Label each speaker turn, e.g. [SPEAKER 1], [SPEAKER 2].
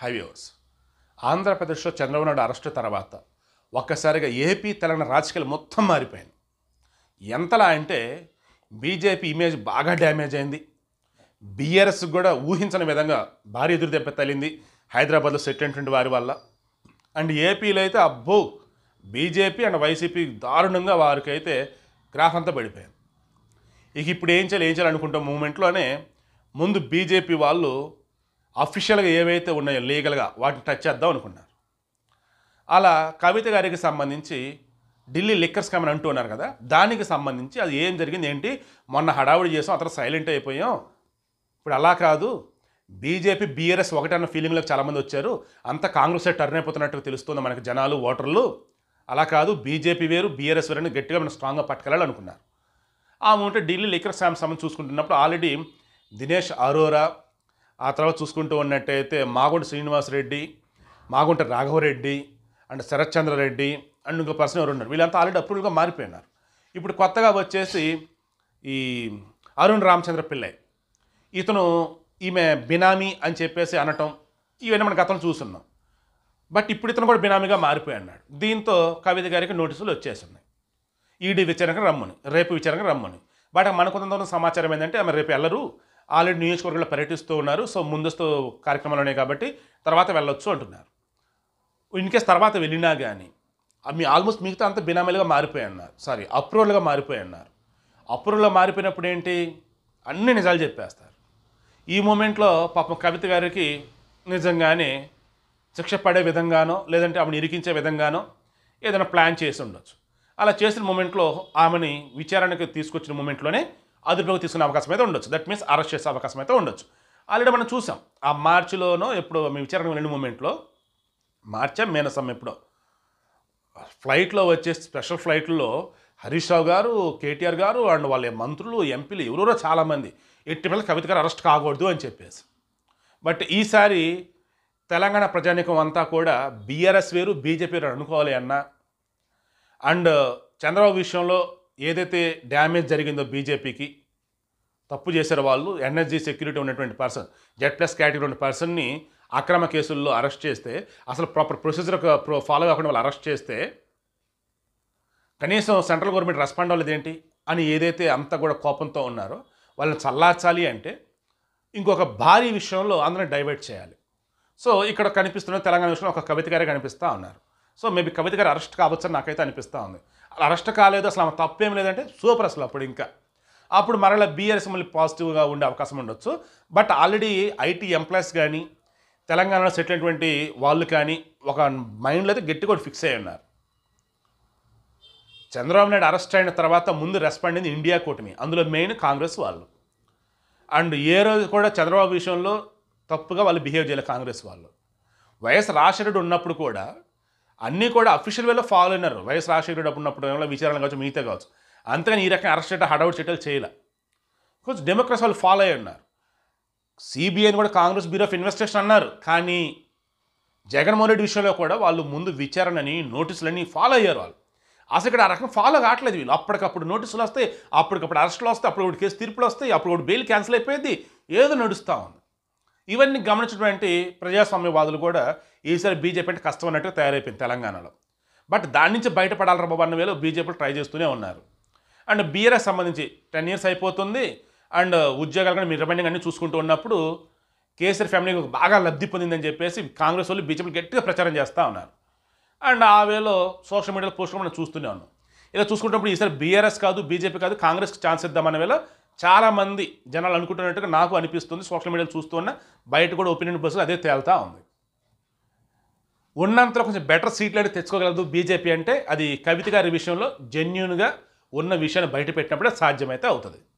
[SPEAKER 1] హైవేవర్స్ ఆంధ్రప్రదేశ్లో చంద్రబాబు నాయుడు అరెస్టు తర్వాత ఒక్కసారిగా ఏపీ తెలంగాణ రాజకీయాలు మొత్తం మారిపోయింది ఎంతలా అంటే బీజేపీ ఇమేజ్ బాగా డ్యామేజ్ అయింది బీఆర్ఎస్ కూడా ఊహించని విధంగా భారీ ఎదురు దెబ్బ తగిలింది హైదరాబాద్లో సెట్ అయినటువంటి వారి వల్ల అండ్ ఏపీలో అయితే అబ్బో బీజేపీ అండ్ వైసీపీ దారుణంగా వారికి అయితే గ్రాఫ్ అంతా పడిపోయింది ఇక ఇప్పుడు ఏం చేయాలి ఏం చేయాలి అనుకుంటే మూమెంట్లోనే ముందు బీజేపీ వాళ్ళు అఫీషియల్గా ఏవైతే ఉన్నాయో లీగల్గా వాటిని టచ్ చేద్దాం అనుకున్నారు అలా కవిత గారికి సంబంధించి ఢిల్లీ లిక్కర్ స్కామ్ అని అంటూ ఉన్నారు కదా దానికి సంబంధించి అది ఏం జరిగింది ఏంటి మొన్న హడావుడి చేసాం అతను సైలెంట్ అయిపోయాం ఇప్పుడు అలా కాదు బీజేపీ బీఆర్ఎస్ ఒకటన్న ఫీలింగ్లోకి చాలామంది వచ్చారు అంతా కాంగ్రెస్ సైడ్ టర్న్ అయిపోతున్నట్టు తెలుస్తుంది మనకి జనాలు ఓటర్లు అలా కాదు బీజేపీ వేరు బీఆర్ఎస్ వేరు అని గట్టిగా మనం స్ట్రాంగ్గా పట్టుకెళ్ళాలి అనుకున్నారు ఆ మూమెంట్ ఢిల్లీ లిక్కర్ స్కామ్ సంబంధించి చూసుకుంటున్నప్పుడు ఆల్రెడీ దినేష్ అరోరా ఆ తర్వాత చూసుకుంటూ ఉన్నట్టయితే మాగుంట శ్రీనివాసరెడ్డి మాగుంట రాఘవరెడ్డి అండ్ శరత్ చంద్రారెడ్డి అండ్ ఇంకో పర్సన్ ఎవరు ఉన్నారు వీళ్ళంతా ఆల్రెడీ అప్రూవల్గా మారిపోయినారు ఇప్పుడు కొత్తగా వచ్చేసి ఈ అరుణ్ రామచంద్ర పిల్లై ఇతను ఈమె బినామీ అని చెప్పేసి అనటం ఇవన్నీ మన గతంలో చూస్తున్నాం బట్ ఇప్పుడు ఇతను కూడా బినామీగా మారిపోయి అన్నాడు దీంతో కవిత గారికి నోటీసులు వచ్చేస్తున్నాయి ఈడీ విచారణకు రమ్మని రేపు విచారణకు రమ్మని బట్ మనకున్నంత సమాచారం ఏంటంటే ఆమె రేపు వెళ్ళరు ఆల్రెడీ నియోజకవర్గంలో పర్యటిస్తూ ఉన్నారు సో ముందస్తు కార్యక్రమాలు ఉన్నాయి కాబట్టి తర్వాత వెళ్ళొచ్చు అంటున్నారు ఇన్ కేస్ తర్వాత వెళ్ళినా కానీ మీ ఆల్మోస్ట్ మిగతా అంతా బినామీలుగా మారిపోయి అన్నారు సారీ అప్రూవల్గా మారిపోయి అన్నారు అప్రూవల్గా మారిపోయినప్పుడు ఏంటి అన్ని నిజాలు చెప్పేస్తారు ఈ మూమెంట్లో పాపం కవిత గారికి నిజంగానే శిక్ష పడే విధంగానో లేదంటే ఆమెను ఇరికించే విధంగానో ఏదైనా ప్లాన్ చేసి ఉండొచ్చు అలా చేసిన మూమెంట్లో ఆమెని విచారణకు తీసుకొచ్చిన మూమెంట్లోనే అదుపులోకి తీసుకునే అవకాశం అయితే ఉండొచ్చు దట్ మీన్స్ అరెస్ట్ చేసే అవకాశం అయితే ఉండొచ్చు ఆల్రెడీ మనం చూసాం ఆ మార్చిలోనో ఎప్పుడు మీ విచారణ వెళ్ళిన మూమెంట్లో మార్చా మేనసం ఎప్పుడో ఫ్లైట్లో వచ్చే స్పెషల్ ఫ్లైట్లో హరీష్ రావు గారు కేటీఆర్ గారు అండ్ వాళ్ళ మంత్రులు ఎంపీలు ఎవరెవరో చాలామంది ఎట్టి పిల్లలు కవిత గారు అరెస్ట్ కాకూడదు అని చెప్పేసి బట్ ఈసారి తెలంగాణ ప్రజానికం అంతా కూడా బీఆర్ఎస్ వేరు బీజేపీ వేరు అనుకోవాలి అన్న అండ్ చంద్రబాబు విషయంలో ఏదైతే డ్యామేజ్ జరిగిందో బీజేపీకి తప్పు చేశారు వాళ్ళు ఎన్ఎస్జీ సెక్యూరిటీ ఉన్నటువంటి పర్సన్ జెడ్ ప్లస్ కేటగిరీ ఉన్న పర్సన్ని అక్రమ కేసుల్లో అరెస్ట్ చేస్తే అసలు ప్రాపర్ ప్రొసీజర్ ఫాలో కాకుండా వాళ్ళు అరెస్ట్ చేస్తే కనీసం సెంట్రల్ గవర్నమెంట్ రెస్పాండ్ అవ్వలేదు ఏంటి అని ఏదైతే అంత కూడా కోపంతో ఉన్నారో వాళ్ళని చల్లార్చాలి అంటే ఇంకొక భారీ విషయంలో అందరిని డైవర్ట్ చేయాలి సో ఇక్కడ కనిపిస్తున్న తెలంగాణ విషయంలో ఒక కవిత గారే కనిపిస్తూ ఉన్నారు సో మేబీ కవిత గారు అరెస్ట్ కావచ్చని నాకైతే అనిపిస్తూ ఉంది అలా అరెస్ట్ కాలేదు అసలు ఆమె తప్పేం లేదంటే సూపర్ అసలు అప్పుడు ఇంకా అప్పుడు మరలా బీఆర్ఎస్ మళ్ళీ పాజిటివ్గా ఉండే అవకాశం ఉండొచ్చు బట్ ఆల్రెడీ ఐటీ ఎంప్లాయీస్ కానీ తెలంగాణలో సెటిల్ అయినటువంటి వాళ్ళు కానీ ఒక మైండ్లో అయితే గట్టిగా ఒకటి ఫిక్స్ అయ్యి ఉన్నారు చంద్రబాబు నాయుడు అరెస్ట్ అయిన తర్వాత ముందు రెస్పాండ్ అయింది ఇండియా కూటమి అందులో మెయిన్ కాంగ్రెస్ వాళ్ళు అండ్ ఏ రోజు కూడా చంద్రబాబు విషయంలో తప్పుగా వాళ్ళు బిహేవ్ చేయలేదు కాంగ్రెస్ వాళ్ళు వైఎస్ రాజశేఖరుడు ఉన్నప్పుడు కూడా అన్నీ కూడా అఫీషియల్ వేలో ఫాలో అయినారు వైఎస్ రాజశేఖరుడు ఉన్నప్పుడు ఏమైనా విచారణ కావచ్చు మిగతా కావచ్చు అంతేగాని ఈ రకంగా అరెస్ట్ చేయడం హడౌట్ చేయడం చేయలే కొంచెం డెమోక్రసీ వాళ్ళు ఫాలో అయ్యి ఉన్నారు సిబిఐని కూడా కాంగ్రెస్ బ్యూరో ఆఫ్ ఇన్వెస్టిగేషన్ అన్నారు కానీ జగన్మోహన్ రెడ్డి విషయంలో కూడా వాళ్ళు ముందు విచారణని నోటీసులని ఫాలో అయ్యారు వాళ్ళు అసలు ఇక్కడ ఆ రకం ఫాలో కావట్లేదు వీళ్ళు అప్పటికప్పుడు నోటీసులు వస్తాయి అప్పటికప్పుడు అరెస్టులు వస్తాయి అప్పుడు ఒకటి కేసు తీర్పులు వస్తాయి అప్పుడు ఒకటి బెయిల్ క్యాన్సిల్ అయిపోయింది ఏదో నడుస్తూ ఉంది ఇవన్నీ గమనించినటువంటి ప్రజాస్వామ్యవాదులు కూడా ఈసారి బీజేపీ అంటే కష్టం అన్నట్టుగా తయారైపోయింది తెలంగాణలో బట్ దాని నుంచి బయటపడాలి బాబు అన్న వేలో బీజేపీలు ట్రై చేస్తూనే ఉన్నారు అండ్ బీఆర్ఎస్ సంబంధించి టెన్ ఇయర్స్ అయిపోతుంది అండ్ ఉద్యోగాలు కూడా మీరు రిమైండింగ్ అన్ని చూసుకుంటూ ఉన్నప్పుడు కేసీఆర్ ఫ్యామిలీ బాగా లబ్ధి పొందిందని చెప్పేసి కాంగ్రెస్ వాళ్ళు బీజేపీ గట్టిగా ప్రచారం చేస్తూ ఉన్నారు అండ్ ఆ వేలో సోషల్ మీడియాలో పోస్టులు మనం చూస్తూనే ఉన్నాం ఇలా చూసుకుంటున్నప్పుడు ఈసారి బీఆర్ఎస్ కాదు బీజేపీ కాదు కాంగ్రెస్కి ఛాన్స్ ఇద్దామనే వేళ చాలామంది జనాలు అనుకుంటున్నట్టుగా నాకు అనిపిస్తుంది సోషల్ మీడియాలో చూస్తూ ఉన్న బయట కూడా ఒపీనియన్ బస్సులు అదే తేలుతా ఉంది ఉన్నంతలో కొంచెం బెటర్ సీట్లు అయితే తెచ్చుకోగలదు బీజేపీ అంటే అది కవిత గారి విషయంలో జెన్యున్గా ఉన్న విషయాన్ని బయట పెట్టినప్పుడే సాధ్యమైతే అవుతుంది